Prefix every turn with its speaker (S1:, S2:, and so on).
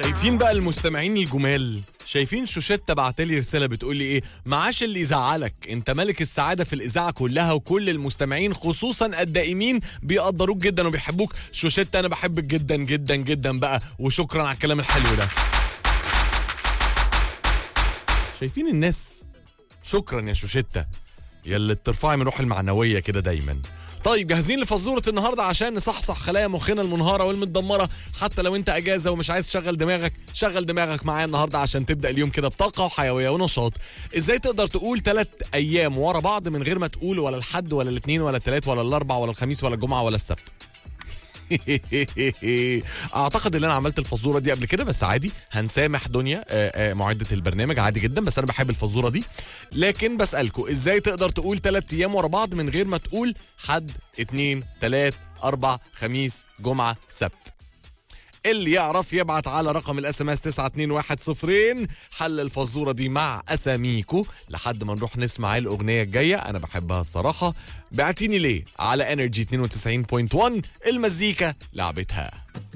S1: شايفين بقى المستمعين الجمال شايفين شوشتة بعتلي رسالة بتقول لي ايه معاش اللي يزعلك انت ملك السعادة في الإذاعة كلها وكل المستمعين خصوصا الدائمين بيقدروك جدا وبيحبوك شوشتة أنا بحبك جدا جدا جدا بقى وشكرا على الكلام الحلو ده شايفين الناس شكرا يا شوشتة يلي بترفعي من روح المعنوية كده دايما طيب جاهزين لفزورة النهاردة عشان نصحصح خلايا مخنا المنهارة والمتدمرة حتى لو انت اجازة ومش عايز تشغل دماغك شغل دماغك معايا النهاردة عشان تبدأ اليوم كده بطاقة وحيوية ونشاط ازاي تقدر تقول ثلاث ايام ورا بعض من غير ما تقول ولا الحد ولا الاثنين ولا الثلاث ولا الاربع ولا الخميس ولا الجمعة ولا السبت اعتقد ان انا عملت الفزوره دي قبل كده بس عادي هنسامح دنيا آه، آه، معده البرنامج عادي جدا بس انا بحب الفزوره دي لكن بسالكم ازاي تقدر تقول ثلاث ايام ورا بعض من غير ما تقول حد اتنين تلات اربع خميس جمعه سبت اللي يعرف يبعت على رقم الاس ام اس 921 حل الفزوره دي مع اساميكو لحد ما نروح نسمع الاغنيه الجايه انا بحبها الصراحه بعتيني ليه على انرجي 92.1 المزيكا لعبتها